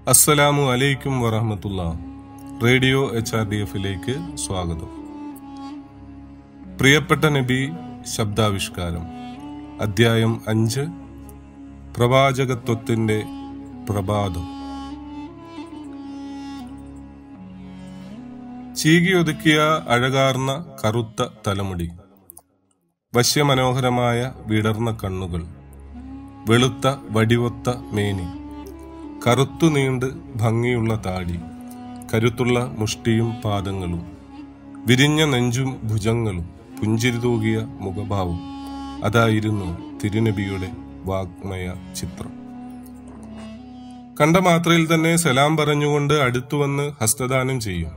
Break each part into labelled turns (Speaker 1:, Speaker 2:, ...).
Speaker 1: അസ്സലാമു അലൈക്കും വറഹമത്തുള്ള റേഡിയോ എച്ച് ആർ ഡി എഫിലേക്ക് സ്വാഗതം പ്രിയപ്പെട്ട നബി ശബ്ദാവിഷ്കാരം അധ്യായം അഞ്ച് പ്രവാചകത്വത്തിന്റെ പ്രഭാതം ചീകിയൊതുക്കിയ അഴകാർന്ന കറുത്ത തലമുടി വശ്യമനോഹരമായ വിടർന്ന കണ്ണുകൾ വെളുത്ത വടിവൊത്ത മേനി കറുത്തു നീണ്ട് ഭംഗിയുള്ള താടി കരുത്തുള്ള മുഷ്ടിയും പാദങ്ങളും വിരിഞ്ഞ നെഞ്ചും ഭുജങ്ങളും പുഞ്ചിരി തൂകിയ മുഖഭാവം അതായിരുന്നു തിരുനബിയുടെ വാഗ്മയ ചിത്രം കണ്ട മാത്രയിൽ തന്നെ സലാം പറഞ്ഞുകൊണ്ട് അടുത്തുവന്ന് ഹസ്തദാനം ചെയ്യും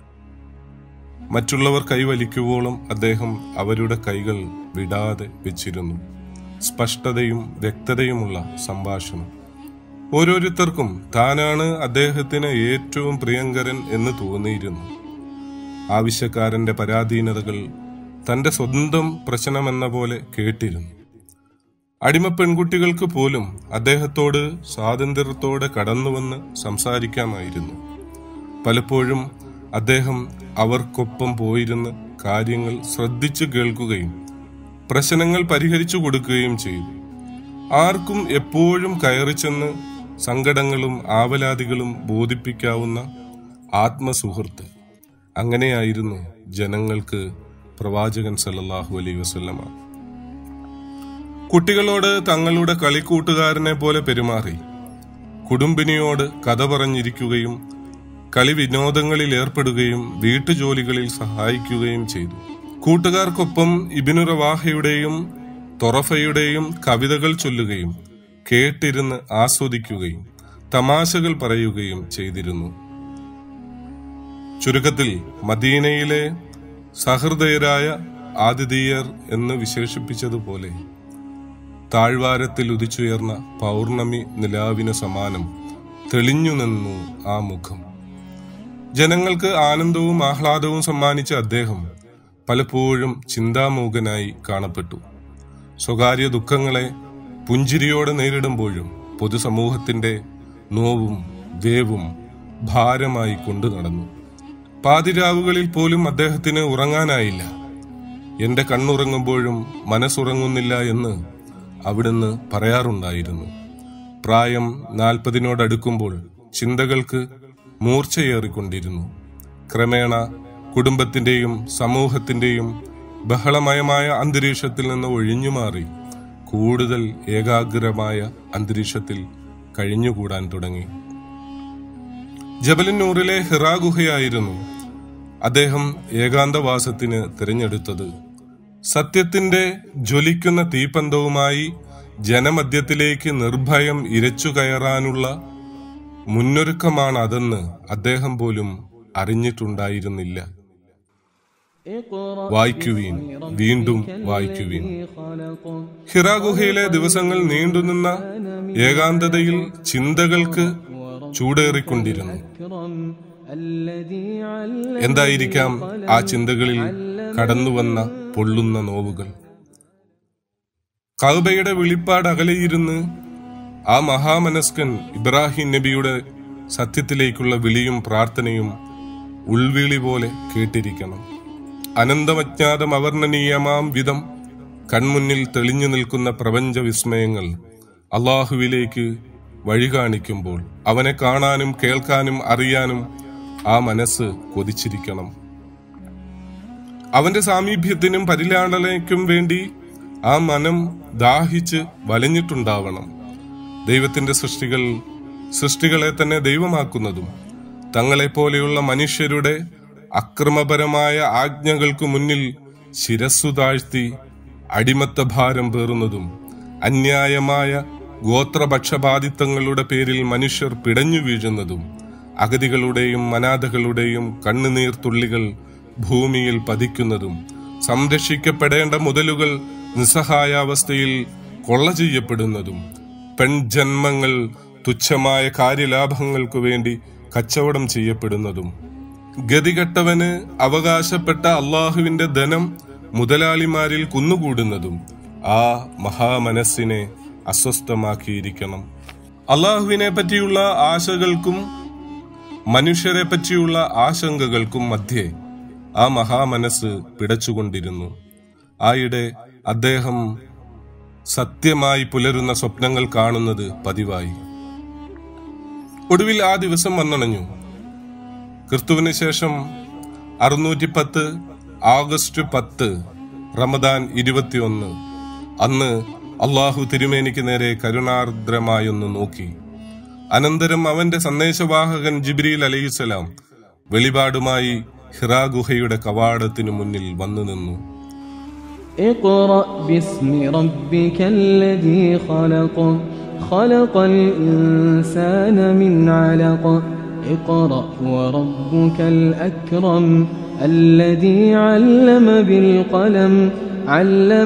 Speaker 1: മറ്റുള്ളവർ കൈവലിക്കുവോളം അദ്ദേഹം അവരുടെ കൈകൾ വിടാതെ വെച്ചിരുന്നു സ്പഷ്ടതയും വ്യക്തതയുമുള്ള സംഭാഷണം ഓരോരുത്തർക്കും താനാണ് അദ്ദേഹത്തിന് ഏറ്റവും പ്രിയങ്കരൻ എന്ന് തോന്നിയിരുന്നു ആവശ്യക്കാരന്റെ പരാധീനതകൾ തന്റെ സ്വന്തം പ്രശ്നമെന്ന പോലെ കേട്ടിരുന്നു അടിമ പെൺകുട്ടികൾക്ക് പോലും അദ്ദേഹത്തോട് സ്വാതന്ത്ര്യത്തോടെ കടന്നുവന്ന് സംസാരിക്കാമായിരുന്നു പലപ്പോഴും അദ്ദേഹം അവർക്കൊപ്പം പോയിരുന്ന് കാര്യങ്ങൾ ശ്രദ്ധിച്ചു കേൾക്കുകയും പ്രശ്നങ്ങൾ പരിഹരിച്ചു കൊടുക്കുകയും ചെയ്തു ആർക്കും എപ്പോഴും കയറിച്ചെന്ന് സങ്കടങ്ങളും ആവലാതികളും ബോധിപ്പിക്കാവുന്ന ആത്മസുഹൃത്ത് അങ്ങനെയായിരുന്നു ജനങ്ങൾക്ക് പ്രവാചകൻ സല്ലല്ലാഹു അലൈഹി വസല്ലമ കുട്ടികളോട് തങ്ങളുടെ കളിക്കൂട്ടുകാരനെ പോലെ പെരുമാറി കുടുംബിനിയോട് കഥ പറഞ്ഞിരിക്കുകയും കളി വിനോദങ്ങളിൽ ഏർപ്പെടുകയും വീട്ടുജോലികളിൽ സഹായിക്കുകയും ചെയ്തു കൂട്ടുകാർക്കൊപ്പം ഇബിനു റവാഹയുടെയും തൊറഫയുടെയും കവിതകൾ ചൊല്ലുകയും കേട്ടിരുന്ന് ആസ്വദിക്കുകയും തമാശകൾ പറയുകയും ചെയ്തിരുന്നു ചുരുക്കത്തിൽ മദീനയിലെ സഹൃദയരായ ആതിഥേയർ എന്ന് വിശേഷിപ്പിച്ചതുപോലെ താഴ്വാരത്തിൽ ഉദിച്ചുയർന്ന പൗർണമി നിലാവിന് സമാനം തെളിഞ്ഞു നിന്നു ആ മുഖം ജനങ്ങൾക്ക് ആനന്ദവും ആഹ്ലാദവും സമ്മാനിച്ച അദ്ദേഹം പലപ്പോഴും ചിന്താമൂകനായി കാണപ്പെട്ടു സ്വകാര്യ ദുഃഖങ്ങളെ പുഞ്ചിരിയോടെ നേരിടുമ്പോഴും പൊതുസമൂഹത്തിന്റെ നോവും വേവും ഭാരമായി കൊണ്ടു നടന്നു പാതിരാവുകളിൽ പോലും അദ്ദേഹത്തിന് ഉറങ്ങാനായില്ല എന്റെ കണ്ണുറങ്ങുമ്പോഴും മനസ്സുറങ്ങുന്നില്ല എന്ന് അവിടുന്ന് പറയാറുണ്ടായിരുന്നു പ്രായം നാൽപ്പതിനോടടുക്കുമ്പോൾ ചിന്തകൾക്ക് മൂർച്ചയേറിക്കൊണ്ടിരുന്നു ക്രമേണ കുടുംബത്തിന്റെയും സമൂഹത്തിന്റെയും ബഹളമയമായ അന്തരീക്ഷത്തിൽ നിന്ന് ഒഴിഞ്ഞുമാറി കൂടുതൽ ഏകാഗ്രമായ അന്തരീക്ഷത്തിൽ കഴിഞ്ഞുകൂടാൻ തുടങ്ങി ജബലിന്നൂറിലെ ഹിറാ ഗുഹയായിരുന്നു അദ്ദേഹം ഏകാന്തവാസത്തിന് തിരഞ്ഞെടുത്തത് സത്യത്തിന്റെ ജ്വലിക്കുന്ന തീപ്പന്തവുമായി ജനമധ്യത്തിലേക്ക് നിർഭയം ഇരച്ചു കയറാനുള്ള മുന്നൊരുക്കമാണ് അതെന്ന് അദ്ദേഹം പോലും അറിഞ്ഞിട്ടുണ്ടായിരുന്നില്ല വായിക്കുവീൻ വീണ്ടും വായിക്കുവീൻ ഹിറാ ഗുഹയിലെ ദിവസങ്ങൾ നീണ്ടുനിന്ന ഏകാന്തതയിൽ ചിന്തകൾക്ക് ചൂടേറിക്കൊണ്ടിരുന്നു എന്തായിരിക്കാം ആ ചിന്തകളിൽ കടന്നുവന്ന പൊള്ളുന്ന നോവുകൾ കൗബയുടെ വെളിപ്പാട് അകലെയിരുന്ന് ആ മഹാമനസ്കൻ ഇബ്രാഹിം നബിയുടെ സത്യത്തിലേക്കുള്ള വിളിയും പ്രാർത്ഥനയും ഉൾവിളി പോലെ കേട്ടിരിക്കണം അനന്തമജ്ഞാതം അവർണ്ണനീയമാം വിധം കൺമുന്നിൽ തെളിഞ്ഞു നിൽക്കുന്ന പ്രപഞ്ച വിസ്മയങ്ങൾ അള്ളാഹുവിലേക്ക് വഴി കാണിക്കുമ്പോൾ അവനെ കാണാനും കേൾക്കാനും അറിയാനും ആ മനസ്സ് കൊതിച്ചിരിക്കണം അവന്റെ സാമീപ്യത്തിനും പരിലാളനയ്ക്കും വേണ്ടി ആ മനം ദാഹിച്ച് വലഞ്ഞിട്ടുണ്ടാവണം ദൈവത്തിന്റെ സൃഷ്ടികൾ സൃഷ്ടികളെ തന്നെ ദൈവമാക്കുന്നതും തങ്ങളെപ്പോലെയുള്ള മനുഷ്യരുടെ അക്രമപരമായ ആജ്ഞകൾക്കു മുന്നിൽ ശിരസ്സു താഴ്ത്തി അടിമത്ത ഭാരം പേറുന്നതും അന്യായമായ ഗോത്രപക്ഷപാതിത്വങ്ങളുടെ പേരിൽ മനുഷ്യർ പിടഞ്ഞു വീഴുന്നതും അഗതികളുടെയും അനാഥകളുടെയും കണ്ണുനീർ തുള്ളികൾ ഭൂമിയിൽ പതിക്കുന്നതും സംരക്ഷിക്കപ്പെടേണ്ട മുതലുകൾ നിസ്സഹായാവസ്ഥയിൽ കൊള്ള ചെയ്യപ്പെടുന്നതും പെൺജന്മങ്ങൾ തുച്ഛമായ കാര്യലാഭങ്ങൾക്കു വേണ്ടി കച്ചവടം ചെയ്യപ്പെടുന്നതും ഗതികെട്ടവന് അവകാശപ്പെട്ട അള്ളാഹുവിന്റെ ധനം മുതലാളിമാരിൽ കുന്നുകൂടുന്നതും ആ മഹാമനസ്സിനെ അസ്വസ്ഥമാക്കിയിരിക്കണം അള്ളാഹുവിനെ പറ്റിയുള്ള ആശകൾക്കും മനുഷ്യരെ പറ്റിയുള്ള ആശങ്കകൾക്കും മധ്യേ ആ മഹാമനസ് പിടച്ചുകൊണ്ടിരുന്നു ആയിടെ അദ്ദേഹം സത്യമായി പുലരുന്ന സ്വപ്നങ്ങൾ കാണുന്നത് പതിവായി ഒടുവിൽ ആ ദിവസം വന്നണഞ്ഞു ക്രിസ്തുവിന് ശേഷം അറുന്നൂറ്റി പത്ത് ആഗസ്റ്റ് പത്ത് റമദാൻ ഇരുപത്തിയൊന്ന് അന്ന് അള്ളാഹു തിരുമേനിക്ക് നേരെ കരുണാർദ്രമായൊന്ന് നോക്കി അനന്തരം അവന്റെ സന്ദേശവാഹകൻ ജിബ്രീൽ അലൈഹിസലാം വെളിപാടുമായി ഹിറാ ഗുഹയുടെ കവാടത്തിനു മുന്നിൽ വന്നു നിന്നു
Speaker 2: اقرأ باسم ربك الذي خلق خلق الإنسان من علق اقرأ وربك الأكرم الذي علم بالقلم علم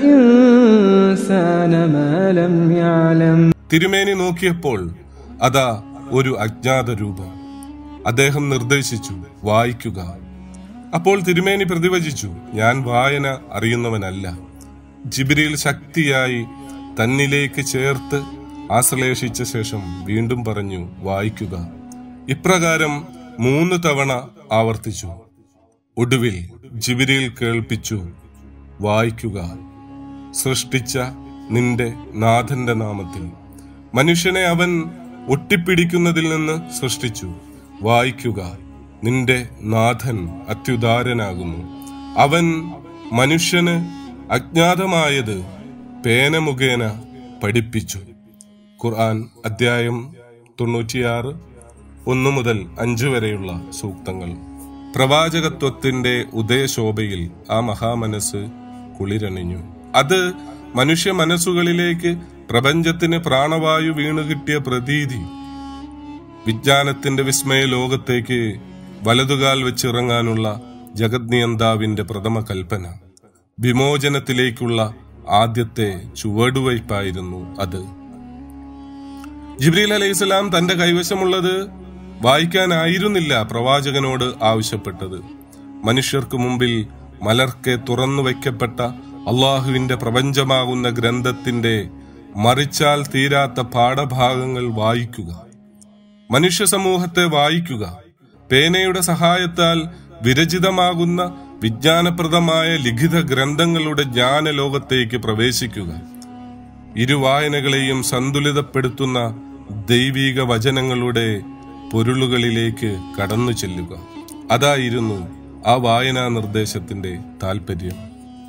Speaker 2: الإنسان ما لم يعلم
Speaker 1: തിരുമേനി നോക്കിയപ്പോൾ അതാ ഒരു അജ്ഞാത രൂപം അദ്ദേഹം നിർദ്ദേശിച്ചു വായിക്കുക അപ്പോൾ തിരുമേനി പ്രതിവചിച്ചു ഞാൻ വായന അറിയുന്നവനല്ല ജിബിരിയിൽ ശക്തിയായി തന്നിലേക്ക് ചേർത്ത് ആശ്ലേഷിച്ച ശേഷം വീണ്ടും പറഞ്ഞു വായിക്കുക ഇപ്രകാരം മൂന്ന് തവണ ആവർത്തിച്ചു ഒടുവിൽ ജിബിരിയിൽ കേൾപ്പിച്ചു വായിക്കുക സൃഷ്ടിച്ച നിന്റെ നാഥന്റെ നാമത്തിൽ മനുഷ്യനെ അവൻ ഒട്ടിപ്പിടിക്കുന്നതിൽ നിന്ന് സൃഷ്ടിച്ചു വായിക്കുക നിന്റെ നാഥൻ അത്യുദാരനാകുന്നു അവൻ മനുഷ്യന് അജ്ഞാതമായത് പേന മുഖേന പഠിപ്പിച്ചു ഖുർആൻ അധ്യായം തൊണ്ണൂറ്റിയാറ് ഒന്നു മുതൽ അഞ്ചു വരെയുള്ള സൂക്തങ്ങൾ പ്രവാചകത്വത്തിന്റെ ഉദയശോഭയിൽ ആ മഹാമനസ് കുളിരണിഞ്ഞു അത് മനുഷ്യ മനസ്സുകളിലേക്ക് പ്രപഞ്ചത്തിന് പ്രാണവായു വീണുകിട്ടിയ പ്രതീതി വിജ്ഞാനത്തിന്റെ വിസ്മയ ലോകത്തേക്ക് വലതുകാൽ വെച്ചിറങ്ങാനുള്ള ജഗദ്നിയന്താവിന്റെ പ്രഥമ കൽപ്പന വിമോചനത്തിലേക്കുള്ള ആദ്യത്തെ ചുവടുവയ്പായിരുന്നു അത് ജിബ്രീൽ അലൈഹിസ്സലാം തന്റെ കൈവശമുള്ളത് വായിക്കാനായിരുന്നില്ല പ്രവാചകനോട് ആവശ്യപ്പെട്ടത് മനുഷ്യർക്ക് മുമ്പിൽ മലർക്കെ തുറന്നു വയ്ക്കപ്പെട്ട അള്ളാഹുവിന്റെ പ്രപഞ്ചമാകുന്ന ഗ്രന്ഥത്തിന്റെ മറിച്ചാൽ തീരാത്ത പാഠഭാഗങ്ങൾ വായിക്കുക മനുഷ്യ സമൂഹത്തെ വായിക്കുക പേനയുടെ സഹായത്താൽ വിരചിതമാകുന്ന വിജ്ഞാനപ്രദമായ ലിഖിത ഗ്രന്ഥങ്ങളുടെ ജ്ഞാനലോകത്തേക്ക് പ്രവേശിക്കുക ഇരുവായനകളെയും സന്തുലിതപ്പെടുത്തുന്ന ദൈവിക വചനങ്ങളുടെ പൊരുളുകളിലേക്ക് കടന്നു ചെല്ലുക അതായിരുന്നു ആ വായനാ നിർദ്ദേശത്തിന്റെ താല്പര്യം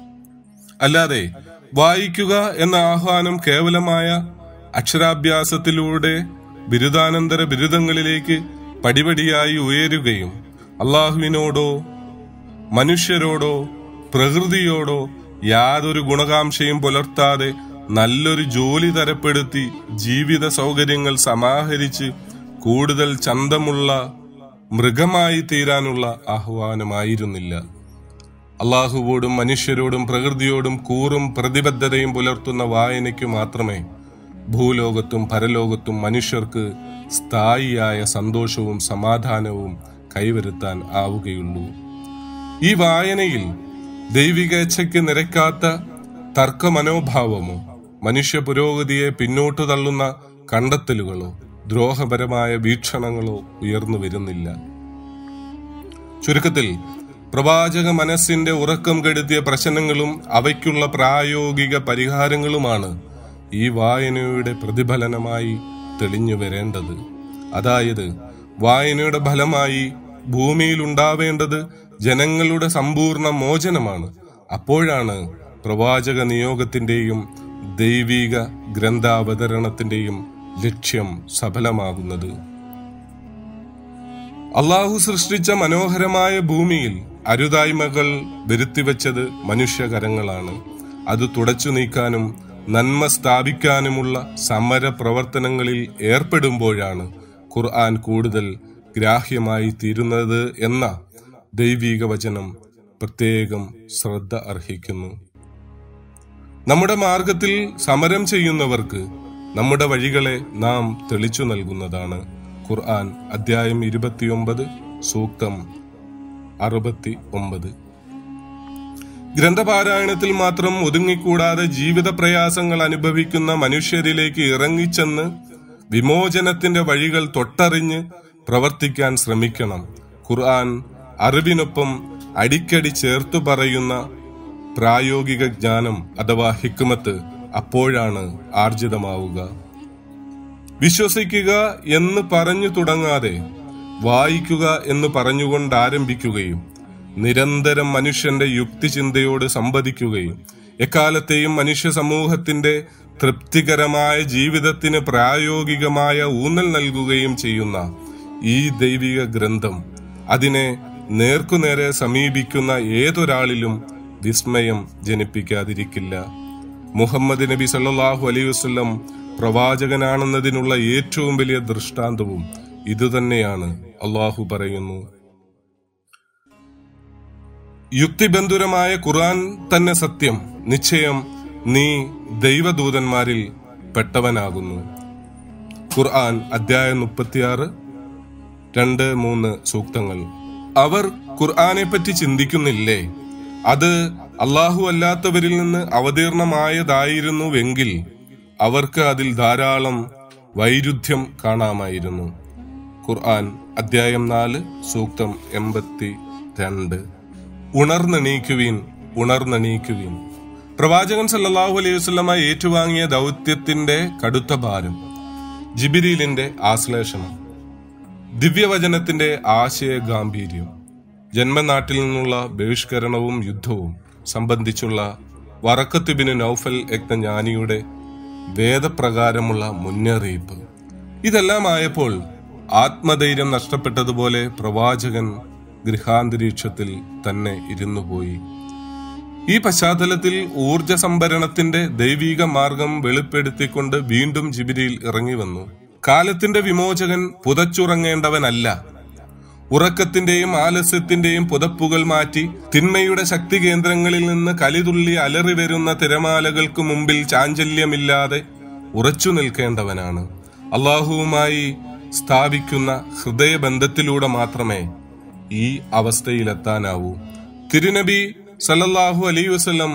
Speaker 1: അല്ലാതെ വായിക്കുക എന്ന ആഹ്വാനം കേവലമായ അക്ഷരാഭ്യാസത്തിലൂടെ ബിരുദാനന്തര ബിരുദങ്ങളിലേക്ക് പടിപടിയായി ഉയരുകയും അള്ളാഹുവിനോടോ മനുഷ്യരോടോ പ്രകൃതിയോടോ യാതൊരു ഗുണകാംക്ഷയും പുലർത്താതെ നല്ലൊരു ജോലി തരപ്പെടുത്തി ജീവിത സൗകര്യങ്ങൾ സമാഹരിച്ച് കൂടുതൽ ചന്തമുള്ള മൃഗമായി തീരാനുള്ള ആഹ്വാനമായിരുന്നില്ല അള്ളാഹുവോടും മനുഷ്യരോടും പ്രകൃതിയോടും കൂറും പ്രതിബദ്ധതയും പുലർത്തുന്ന വായനയ്ക്കു മാത്രമേ ഭൂലോകത്തും പരലോകത്തും മനുഷ്യർക്ക് സ്ഥായിയായ സന്തോഷവും സമാധാനവും കൈവരുത്താൻ ആവുകയുള്ളൂ ഈ വായനയിൽ ദൈവികേച്ഛയ്ക്ക് നിരക്കാത്ത തർക്കമനോഭാവമോ മനുഷ്യ പുരോഗതിയെ പിന്നോട്ട് തള്ളുന്ന കണ്ടെത്തലുകളോ ദ്രോഹപരമായ വീക്ഷണങ്ങളോ ഉയർന്നു വരുന്നില്ല ചുരുക്കത്തിൽ പ്രവാചക മനസ്സിന്റെ ഉറക്കം കെടുത്തിയ പ്രശ്നങ്ങളും അവയ്ക്കുള്ള പ്രായോഗിക പരിഹാരങ്ങളുമാണ് ഈ വായനയുടെ പ്രതിഫലനമായി തെളിഞ്ഞു വരേണ്ടത് അതായത് വായനയുടെ ഫലമായി ഭൂമിയിൽ ഉണ്ടാവേണ്ടത് ജനങ്ങളുടെ സമ്പൂർണ്ണ മോചനമാണ് അപ്പോഴാണ് പ്രവാചക നിയോഗത്തിന്റെയും ദൈവിക ഗ്രന്ഥാവതരണത്തിന്റെയും ലക്ഷ്യം സഫലമാകുന്നത് അള്ളാഹു സൃഷ്ടിച്ച മനോഹരമായ ഭൂമിയിൽ അരുതായ്മകൾ വരുത്തിവെച്ചത് മനുഷ്യകരങ്ങളാണ് അത് തുടച്ചു നീക്കാനും നന്മ സ്ഥാപിക്കാനുമുള്ള സമര പ്രവർത്തനങ്ങളിൽ ഏർപ്പെടുമ്പോഴാണ് ഖുർആൻ കൂടുതൽ ഗ്രാഹ്യമായി തീരുന്നത് എന്ന ദൈവിക വചനം പ്രത്യേകം ശ്രദ്ധ അർഹിക്കുന്നു നമ്മുടെ മാർഗത്തിൽ സമരം ചെയ്യുന്നവർക്ക് നമ്മുടെ വഴികളെ നാം തെളിച്ചു നൽകുന്നതാണ് ഖുർആൻ അധ്യായം ഇരുപത്തിയൊമ്പത് സൂക്തം അറുപത്തി ഒമ്പത് ഗ്രന്ഥപാരായണത്തിൽ മാത്രം ഒതുങ്ങിക്കൂടാതെ ജീവിത പ്രയാസങ്ങൾ അനുഭവിക്കുന്ന മനുഷ്യരിലേക്ക് ഇറങ്ങിച്ചെന്ന് വിമോചനത്തിന്റെ വഴികൾ തൊട്ടറിഞ്ഞ് പ്രവർത്തിക്കാൻ ശ്രമിക്കണം ഖുർആൻ അറിവിനൊപ്പം അടിക്കടി ചേർത്തു പറയുന്ന പ്രായോഗിക ജ്ഞാനം അഥവാ ഹിക്മത്ത് അപ്പോഴാണ് ആർജിതമാവുക വിശ്വസിക്കുക എന്ന് പറഞ്ഞു തുടങ്ങാതെ വായിക്കുക എന്ന് പറഞ്ഞുകൊണ്ട് ആരംഭിക്കുകയും നിരന്തരം മനുഷ്യന്റെ യുക്തിചിന്തയോട് സംവദിക്കുകയും എക്കാലത്തെയും മനുഷ്യ സമൂഹത്തിന്റെ തൃപ്തികരമായ ജീവിതത്തിന് പ്രായോഗികമായ ഊന്നൽ നൽകുകയും ചെയ്യുന്ന ഈ ദൈവിക ഗ്രന്ഥം അതിനെ നേർക്കുനേരെ സമീപിക്കുന്ന ഏതൊരാളിലും വിസ്മയം ജനിപ്പിക്കാതിരിക്കില്ല മുഹമ്മദ് നബി സല്ലല്ലാഹു അലൈഹി വസല്ലം പ്രവാചകനാണെന്നതിനുള്ള ഏറ്റവും വലിയ ദൃഷ്ടാന്തവും ഇതുതന്നെയാണ് അള്ളാഹു പറയുന്നു യുക്തിബന്ധുരമായ ഖുർആൻ തന്നെ സത്യം നിശ്ചയം നീ ദൈവദൂതന്മാരിൽ പെട്ടവനാകുന്നു ഖുർആൻ അധ്യായം മുപ്പത്തിയാറ് രണ്ട് മൂന്ന് സൂക്തങ്ങൾ അവർ ഖുർആനെ പറ്റി ചിന്തിക്കുന്നില്ലേ അത് അള്ളാഹു അല്ലാത്തവരിൽ നിന്ന് അവതീർണമായതായിരുന്നുവെങ്കിൽ അവർക്ക് അതിൽ ധാരാളം വൈരുദ്ധ്യം കാണാമായിരുന്നു ഖുർആൻ അധ്യായം നാല് സൂക്തം എൺപത്തി രണ്ട് ഉണർന്നെണീക്കുവീൻ ഉണർന്നെണീക്കുവീൻ പ്രവാചകൻ സല്ലല്ലാഹു അലൈഹി വസല്ലമ ഏറ്റുവാങ്ങിയ ദൗത്യത്തിന്റെ കടുത്ത ഭാരം ജിബിരിലിന്റെ ആശ്ലേഷണം ദിവ്യവചനത്തിന്റെ ആശയ ഗാംഭീര്യം ജന്മനാട്ടിൽ നിന്നുള്ള ബഹിഷ്കരണവും യുദ്ധവും സംബന്ധിച്ചുള്ള വറക്കത്തുബിന് നൌഫൽ യജ്ഞജ്ഞാനിയുടെ വേദപ്രകാരമുള്ള മുന്നറിയിപ്പ് ഇതെല്ലാം ആയപ്പോൾ ആത്മധൈര്യം നഷ്ടപ്പെട്ടതുപോലെ പ്രവാചകൻ ഗൃഹാന്തരീക്ഷത്തിൽ തന്നെ ഇരുന്നുപോയി ഈ പശ്ചാത്തലത്തിൽ ഊർജ സംഭരണത്തിന്റെ ദൈവീക മാർഗം വെളിപ്പെടുത്തിക്കൊണ്ട് വീണ്ടും ജിബിരിയിൽ ഇറങ്ങി വന്നു കാലത്തിന്റെ വിമോചകൻ പുതച്ചുറങ്ങേണ്ടവനല്ല ഉറക്കത്തിന്റെയും ആലസ്യത്തിന്റെയും പുതപ്പുകൾ മാറ്റി തിന്മയുടെ ശക്തി കേന്ദ്രങ്ങളിൽ നിന്ന് കലിതുള്ളി അലറി വരുന്ന തിരമാലകൾക്ക് മുമ്പിൽ ചാഞ്ചല്യമില്ലാതെ ഉറച്ചു നിൽക്കേണ്ടവനാണ് അള്ളാഹുവുമായി സ്ഥാപിക്കുന്ന ഹൃദയബന്ധത്തിലൂടെ മാത്രമേ ഈ അവസ്ഥയിലെത്താനാവൂ തിരുനബി സല്ലല്ലാഹു അലൈ വസല്ലം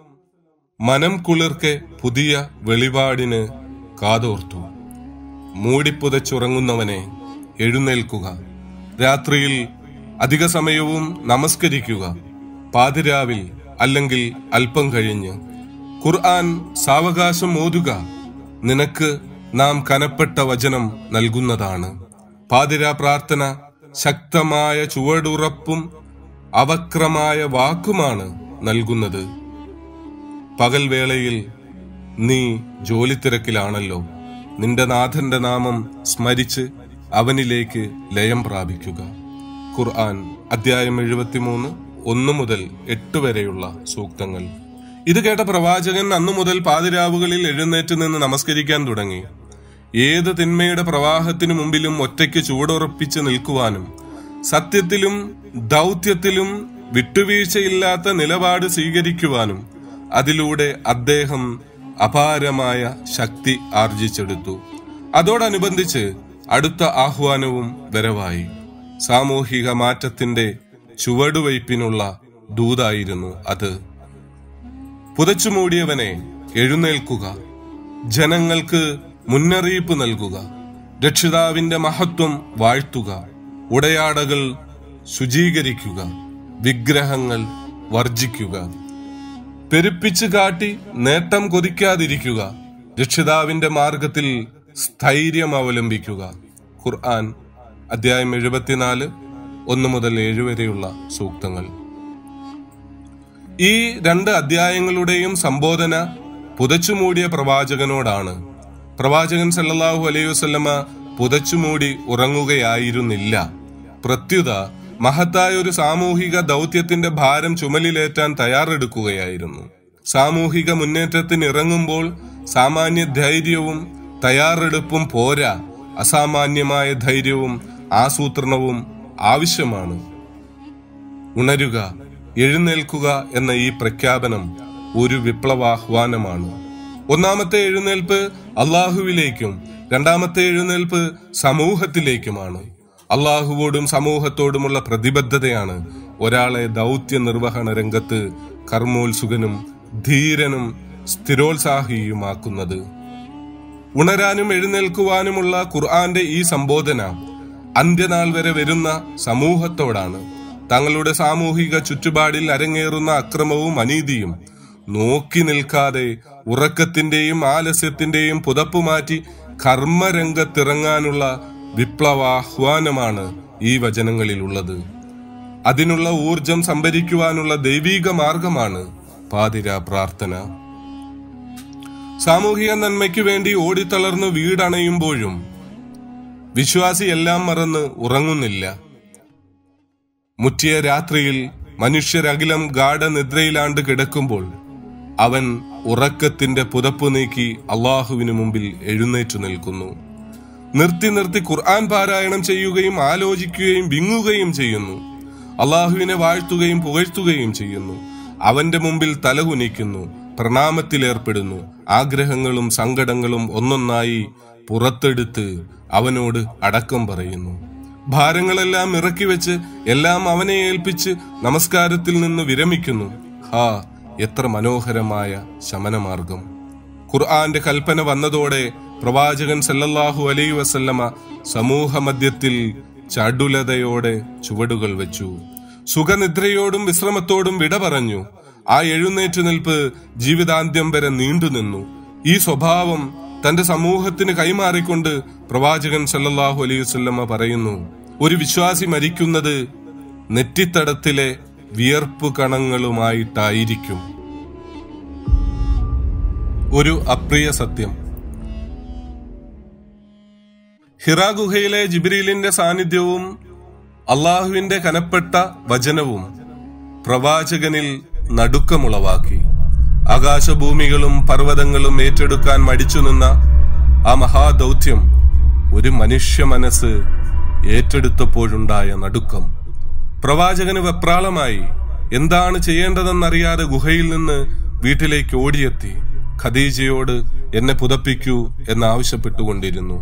Speaker 1: മനം കുളിർക്കെ പുതിയ വെളിപാടിന് കാതോർത്തു മൂടിപ്പുതച്ചുറങ്ങുന്നവനെ എഴുന്നേൽക്കുക രാത്രിയിൽ അധിക സമയവും നമസ്കരിക്കുക പാതിരാവിൽ അല്ലെങ്കിൽ അല്പം കഴിഞ്ഞ് ഖുർആൻ സാവകാശം ഓതുക നിനക്ക് നാം കനപ്പെട്ട വചനം നൽകുന്നതാണ് പാതിരാ പ്രാർത്ഥന ശക്തമായ ചുവടുറപ്പും അവക്രമായ വാക്കുമാണ് നൽകുന്നത് പകൽവേളയിൽ നീ ജോലിത്തിരക്കിലാണല്ലോ നിന്റെ നാഥന്റെ നാമം സ്മരിച്ച് അവനിലേക്ക് ലയം പ്രാപിക്കുക ഖുർആൻ അധ്യായം എഴുപത്തിമൂന്ന് ഒന്ന് മുതൽ എട്ട് വരെയുള്ള സൂക്തങ്ങൾ ഇത് കേട്ട പ്രവാചകൻ അന്നു മുതൽ പാതിരാവുകളിൽ എഴുന്നേറ്റ് നിന്ന് നമസ്കരിക്കാൻ തുടങ്ങി ഏത് തിന്മയുടെ പ്രവാഹത്തിനു മുമ്പിലും ഒറ്റയ്ക്ക് ചൂടുറപ്പിച്ച് നിൽക്കുവാനും സത്യത്തിലും ദൗത്യത്തിലും വിട്ടുവീഴ്ചയില്ലാത്ത നിലപാട് സ്വീകരിക്കുവാനും അതിലൂടെ അദ്ദേഹം അപാരമായ ശക്തി ആർജിച്ചെടുത്തു അതോടനുബന്ധിച്ച് അടുത്ത ആഹ്വാനവും വരവായി സാമൂഹിക മാറ്റത്തിന്റെ ചുവടുവയ്പിനുള്ള ദൂതായിരുന്നു അത് പുതച്ചുമൂടിയവനെ എഴുന്നേൽക്കുക ജനങ്ങൾക്ക് മുന്നറിയിപ്പ് നൽകുക രക്ഷിതാവിന്റെ മഹത്വം വാഴ്ത്തുക ഉടയാടകൾ ശുചീകരിക്കുക വിഗ്രഹങ്ങൾ വർജിക്കുക പെരുപ്പിച്ചു കാട്ടി നേട്ടം കൊതിക്കാതിരിക്കുക രക്ഷിതാവിന്റെ മാർഗത്തിൽ സ്ഥൈര്യം അവലംബിക്കുക ഖുർആൻ അധ്യായം എഴുപത്തിനാല് ഒന്ന് മുതൽ ഏഴ് വരെയുള്ള സൂക്തങ്ങൾ ഈ രണ്ട് അധ്യായങ്ങളുടെയും സംബോധന പുതച്ചുമൂടിയ പ്രവാചകനോടാണ് പ്രവാചകൻ സല്ലല്ലാഹു അലൈഹി വസല്ലമ പുതച്ചുമൂടി ഉറങ്ങുകയായിരുന്നില്ല പ്രത്യുത മഹത്തായ ഒരു സാമൂഹിക ദൗത്യത്തിന്റെ ഭാരം ചുമലിലേറ്റാൻ തയ്യാറെടുക്കുകയായിരുന്നു സാമൂഹിക മുന്നേറ്റത്തിന് ഇറങ്ങുമ്പോൾ സാമാന്യ ധൈര്യവും തയ്യാറെടുപ്പും പോരാ അസാമാന്യമായ ധൈര്യവും ആസൂത്രണവും ആവശ്യമാണ് ഉണരുക എഴുന്നേൽക്കുക എന്ന ഈ പ്രഖ്യാപനം ഒരു വിപ്ലവാഹ്വാനമാണ് ഒന്നാമത്തെ എഴുന്നേൽപ്പ് അള്ളാഹുവിലേക്കും രണ്ടാമത്തെ എഴുന്നേൽപ്പ് സമൂഹത്തിലേക്കുമാണ് അള്ളാഹുവോടും സമൂഹത്തോടുമുള്ള പ്രതിബദ്ധതയാണ് ഒരാളെ ദൗത്യ നിർവഹണ രംഗത്ത് കർമ്മോത്സുകനും ധീരനും സ്ഥിരോത്സാഹിയുമാക്കുന്നത് ഉണരാനും എഴുന്നേൽക്കുവാനുമുള്ള ഖുർആന്റെ ഈ സംബോധന അന്ത്യനാൾ വരെ വരുന്ന സമൂഹത്തോടാണ് തങ്ങളുടെ സാമൂഹിക ചുറ്റുപാടിൽ അരങ്ങേറുന്ന അക്രമവും അനീതിയും നോക്കി നിൽക്കാതെ ഉറക്കത്തിന്റെയും ആലസ്യത്തിന്റെയും പുതപ്പുമാറ്റി കർമ്മരംഗത്തിറങ്ങാനുള്ള വിപ്ലവാഹ്വാനമാണ് ഈ വചനങ്ങളിലുള്ളത് അതിനുള്ള ഊർജം സംഭരിക്കുവാനുള്ള ദൈവീക മാർഗമാണ് പാതിര പ്രാർത്ഥന സാമൂഹിക നന്മയ്ക്ക് വേണ്ടി ഓടിത്തളർന്ന് വീടണയുമ്പോഴും വിശ്വാസി എല്ലാം മറന്ന് ഉറങ്ങുന്നില്ല മുറ്റിയ രാത്രിയിൽ മനുഷ്യരകിലം ഗാഠനിദ്രയിലാണ്ട് കിടക്കുമ്പോൾ അവൻ ഉറക്കത്തിന്റെ പുതപ്പ് നീക്കി അള്ളാഹുവിനു മുമ്പിൽ എഴുന്നേറ്റു നിൽക്കുന്നു നിർത്തി നിർത്തി ഖുർആൻ പാരായണം ചെയ്യുകയും ആലോചിക്കുകയും വിങ്ങുകയും ചെയ്യുന്നു അള്ളാഹുവിനെ വാഴ്ത്തുകയും പുകഴ്ത്തുകയും ചെയ്യുന്നു അവന്റെ മുമ്പിൽ തലകുനിക്കുന്നു പ്രണാമത്തിലേർപ്പെടുന്നു ആഗ്രഹങ്ങളും സങ്കടങ്ങളും ഒന്നൊന്നായി പുറത്തെടുത്ത് അവനോട് അടക്കം പറയുന്നു ഭാരങ്ങളെല്ലാം ഇറക്കി വെച്ച് എല്ലാം അവനെ ഏൽപ്പിച്ച് നമസ്കാരത്തിൽ നിന്ന് വിരമിക്കുന്നു ഹാ എത്ര മനോഹരമായ ശമനമാർഗം ഖുർആന്റെ കൽപ്പന വന്നതോടെ പ്രവാചകൻ സല്ലല്ലാഹു അലൈ വസല്ലമ സമൂഹ മധ്യത്തിൽ ചടുലതയോടെ ചുവടുകൾ വെച്ചു സുഖനിദ്രയോടും വിശ്രമത്തോടും വിട പറഞ്ഞു ആ എഴുന്നേറ്റു നിൽപ്പ് ജീവിതാന്ത്യം വരെ നീണ്ടുനിന്നു ഈ സ്വഭാവം തന്റെ സമൂഹത്തിന് കൈമാറിക്കൊണ്ട് പ്രവാചകൻ സല്ലല്ലാഹു അലൈഹി വസല്ലമ പറയുന്നു ഒരു വിശ്വാസി മരിക്കുന്നത് നെറ്റിത്തടത്തിലെ വിയർപ്പ് കണങ്ങളുമായിട്ടായിരിക്കും ഒരു അപ്രിയ സത്യം ഹിറ ഗുഹയിലെ ജിബ്രീലിന്റെ സാന്നിധ്യവും അള്ളാഹുവിന്റെ കനപ്പെട്ട വചനവും പ്രവാചകനിൽ നടുക്കമുളവാക്കി ആകാശഭൂമികളും പർവ്വതങ്ങളും ഏറ്റെടുക്കാൻ മടിച്ചു നിന്ന ആ മഹാദൗത്യം ഒരു മനുഷ്യ മനസ്സ് ഏറ്റെടുത്തപ്പോഴുണ്ടായ നടുക്കം പ്രവാചകന് വെപ്രാളമായി എന്താണ് ചെയ്യേണ്ടതെന്നറിയാതെ ഗുഹയിൽ നിന്ന് വീട്ടിലേക്ക് ഓടിയെത്തി ഖദീജയോട് എന്നെ പുതപ്പിക്കൂ എന്നാവശ്യപ്പെട്ടുകൊണ്ടിരുന്നു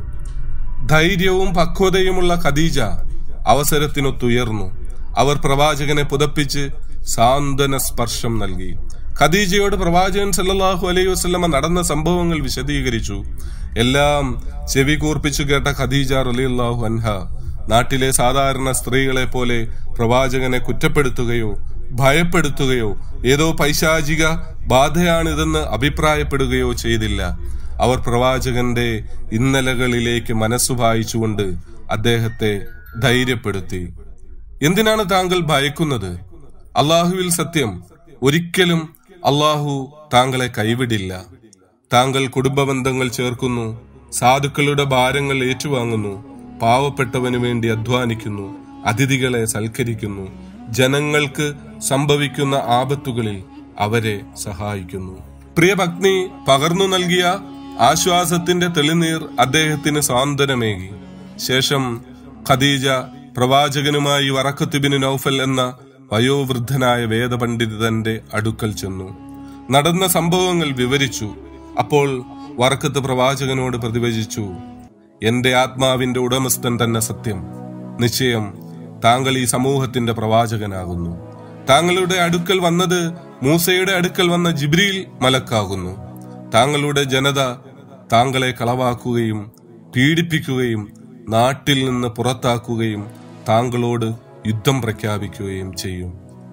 Speaker 1: ധൈര്യവും പക്വതയുമുള്ള ഖദീജ അവസരത്തിനൊത്തുയർന്നു അവർ പ്രവാചകനെ പുതപ്പിച്ച് സാന്ത്വന സ്പർശം നൽകി ഖദീജയോട് പ്രവാചകൻ സല്ലല്ലാഹു അലൈഹി വസല്ലമ നടന്ന സംഭവങ്ങൾ വിശദീകരിച്ചു എല്ലാം ചെവി കൂർപ്പിച്ചു കേട്ട ഖദീജ റളിയല്ലാഹു അൻഹ നാട്ടിലെ സാധാരണ സ്ത്രീകളെ പോലെ പ്രവാചകനെ കുറ്റപ്പെടുത്തുകയോ ഭയപ്പെടുത്തുകയോ ഏതോ പൈശാചിക ബാധയാണിതെന്ന് അഭിപ്രായപ്പെടുകയോ ചെയ്തില്ല അവർ പ്രവാചകന്റെ ഇന്നലകളിലേക്ക് മനസ്സു വായിച്ചുകൊണ്ട് അദ്ദേഹത്തെ ധൈര്യപ്പെടുത്തി എന്തിനാണ് താങ്കൾ ഭയക്കുന്നത് അള്ളാഹുവിൽ സത്യം ഒരിക്കലും അള്ളാഹു താങ്കളെ കൈവിടില്ല താങ്കൾ കുടുംബബന്ധങ്ങൾ ചേർക്കുന്നു സാധുക്കളുടെ ഭാരങ്ങൾ ഏറ്റുവാങ്ങുന്നു പാവപ്പെട്ടവന് വേണ്ടി അധ്വാനിക്കുന്നു അതിഥികളെ സൽക്കരിക്കുന്നു ജനങ്ങൾക്ക് സംഭവിക്കുന്ന ആപത്തുകളിൽ അവരെ സഹായിക്കുന്നു പ്രിയ പത്നി പകർന്നു നൽകിയ ആശ്വാസത്തിന്റെ തെളിനീർ അദ്ദേഹത്തിന് സാന്ത്വനമേകി ശേഷം ഖദീജ പ്രവാചകനുമായി വറക്കത്തുബിന് നൌഫൽ എന്ന വയോവൃദ്ധനായ വേദപണ്ഡിതന്റെ അടുക്കൽ ചെന്നു നടന്ന സംഭവങ്ങൾ വിവരിച്ചു അപ്പോൾ വറക്കത്ത് പ്രവാചകനോട് പ്രതിവചിച്ചു എന്റെ ആത്മാവിന്റെ ഉടമസ്ഥൻ തന്നെ സത്യം നിശ്ചയം താങ്കൾ ഈ സമൂഹത്തിന്റെ പ്രവാചകനാകുന്നു താങ്കളുടെ അടുക്കൽ വന്നത് മൂസയുടെ അടുക്കൽ വന്ന ജിബ്രീൽ മലക്കാകുന്നു താങ്കളുടെ ജനത താങ്കളെ കളവാക്കുകയും പീഡിപ്പിക്കുകയും നാട്ടിൽ നിന്ന് പുറത്താക്കുകയും താങ്കളോട് യുദ്ധം പ്രഖ്യാപിക്കുകയും ചെയ്യും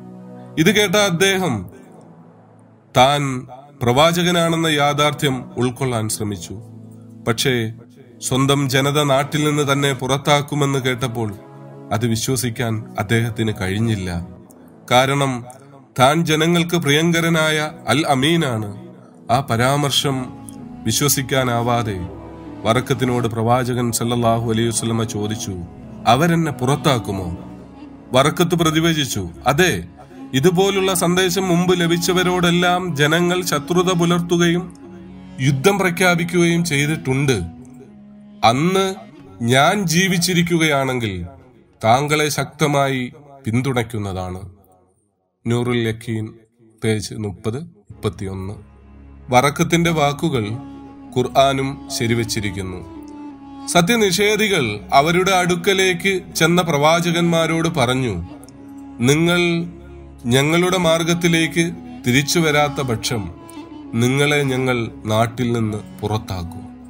Speaker 1: ഇത് കേട്ട അദ്ദേഹം താൻ പ്രവാചകനാണെന്ന യാഥാർത്ഥ്യം ഉൾക്കൊള്ളാൻ ശ്രമിച്ചു പക്ഷേ സ്വന്തം ജനത നാട്ടിൽ നിന്ന് തന്നെ പുറത്താക്കുമെന്ന് കേട്ടപ്പോൾ അത് വിശ്വസിക്കാൻ അദ്ദേഹത്തിന് കഴിഞ്ഞില്ല കാരണം താൻ ജനങ്ങൾക്ക് പ്രിയങ്കരനായ അൽ അമീനാണ് ആ പരാമർശം വിശ്വസിക്കാനാവാതെ വറക്കത്തിനോട് പ്രവാചകൻ സല്ലല്ലാഹു അലൈഹി വസല്ലമ ചോദിച്ചു അവരെന്നെ പുറത്താക്കുമോ വറക്കത്ത് പ്രതിവചിച്ചു അതെ ഇതുപോലുള്ള സന്ദേശം മുമ്പ് ലഭിച്ചവരോടെല്ലാം ജനങ്ങൾ ശത്രുത പുലർത്തുകയും യുദ്ധം പ്രഖ്യാപിക്കുകയും ചെയ്തിട്ടുണ്ട് അന്ന് ഞാൻ ജീവിച്ചിരിക്കുകയാണെങ്കിൽ താങ്കളെ ശക്തമായി പിന്തുണയ്ക്കുന്നതാണ് നൂറുൽ യക്കീൻ പേജ് മുപ്പത് മുപ്പത്തിയൊന്ന് വറക്കത്തിന്റെ വാക്കുകൾ ഖുർആാനും ശരിവച്ചിരിക്കുന്നു സത്യനിഷേധികൾ അവരുടെ അടുക്കലേക്ക് ചെന്ന പ്രവാചകന്മാരോട് പറഞ്ഞു നിങ്ങൾ ഞങ്ങളുടെ മാർഗത്തിലേക്ക് തിരിച്ചു വരാത്ത പക്ഷം നിങ്ങളെ ഞങ്ങൾ നാട്ടിൽ നിന്ന് പുറത്താക്കും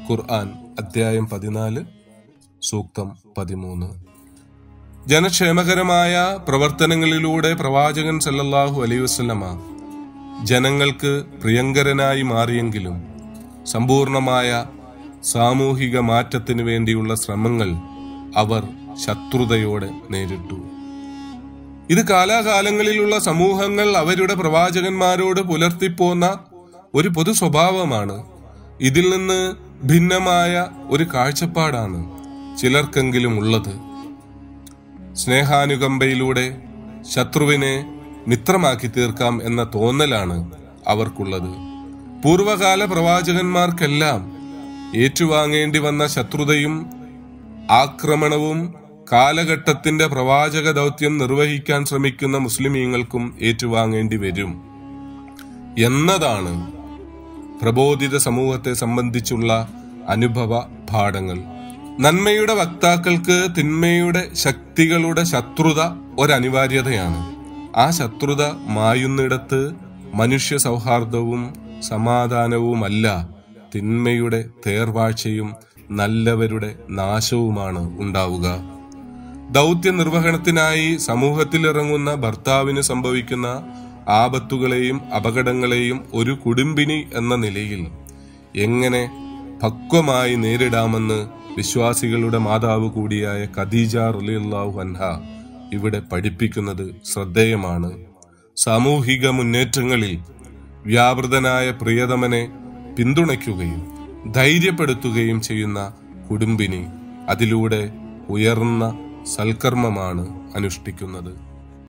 Speaker 1: ഖുർആൻ അധ്യായം പതിനാല് സൂക്തം പതിമൂന്ന് ജനക്ഷേമകരമായ പ്രവർത്തനങ്ങളിലൂടെ പ്രവാചകൻ സല്ലല്ലാഹു അലൈഹി വസല്ലമ ജനങ്ങൾക്ക് പ്രിയങ്കരനായി മാറിയെങ്കിലും സമ്പൂർണമായ സാമൂഹിക മാറ്റത്തിനു വേണ്ടിയുള്ള ശ്രമങ്ങൾ അവർ ശത്രുതയോടെ നേരിട്ടു ഇത് കാലാകാലങ്ങളിലുള്ള സമൂഹങ്ങൾ അവരുടെ പ്രവാചകന്മാരോട് പുലർത്തിപ്പോന്ന ഒരു പൊതു സ്വഭാവമാണ് ഇതിൽ നിന്ന് ഭിന്നമായ ഒരു കാഴ്ചപ്പാടാണ് ചിലർക്കെങ്കിലും ഉള്ളത് സ്നേഹാനുകമ്പയിലൂടെ ശത്രുവിനെ മിത്രമാക്കി തീർക്കാം എന്ന തോന്നലാണ് അവർക്കുള്ളത് പൂർവകാല പ്രവാചകന്മാർക്കെല്ലാം ഏറ്റുവാങ്ങേണ്ടി വന്ന ശത്രുതയും ആക്രമണവും കാലഘട്ടത്തിന്റെ പ്രവാചക ദൗത്യം നിർവഹിക്കാൻ ശ്രമിക്കുന്ന മുസ്ലിമീങ്ങൾക്കും ഏറ്റുവാങ്ങേണ്ടി വരും എന്നതാണ് പ്രബോധിത സമൂഹത്തെ സംബന്ധിച്ചുള്ള അനുഭവ പാഠങ്ങൾ നന്മയുടെ വക്താക്കൾക്ക് തിന്മയുടെ ശക്തികളുടെ ശത്രുത ഒരനിവാര്യതയാണ് ആ ശത്രുത മായുന്നിടത്ത് മനുഷ്യ സൗഹാർദ്ദവും സമാധാനവുമല്ല തിന്മയുടെ തേർവാഴ്ചയും നല്ലവരുടെ നാശവുമാണ് ഉണ്ടാവുക ദൗത്യ നിർവഹണത്തിനായി സമൂഹത്തിലിറങ്ങുന്ന ഭർത്താവിന് സംഭവിക്കുന്ന ആപത്തുകളെയും അപകടങ്ങളെയും ഒരു കുടുംബിനി എന്ന നിലയിൽ എങ്ങനെ പക്വമായി നേരിടാമെന്ന് വിശ്വാസികളുടെ മാതാവ് കൂടിയായ ഖദീജ റലിയല്ലാഹു അൻഹ ഇവിടെ പഠിപ്പിക്കുന്നത് ശ്രദ്ധേയമാണ് സാമൂഹിക മുന്നേറ്റങ്ങളിൽ വ്യാപൃതനായ പ്രിയതമനെ പിന്തുണയ്ക്കുകയും ധൈര്യപ്പെടുത്തുകയും ചെയ്യുന്ന കുടുംബിനി അതിലൂടെ ഉയർന്ന സൽക്കർമ്മമാണ് അനുഷ്ഠിക്കുന്നത്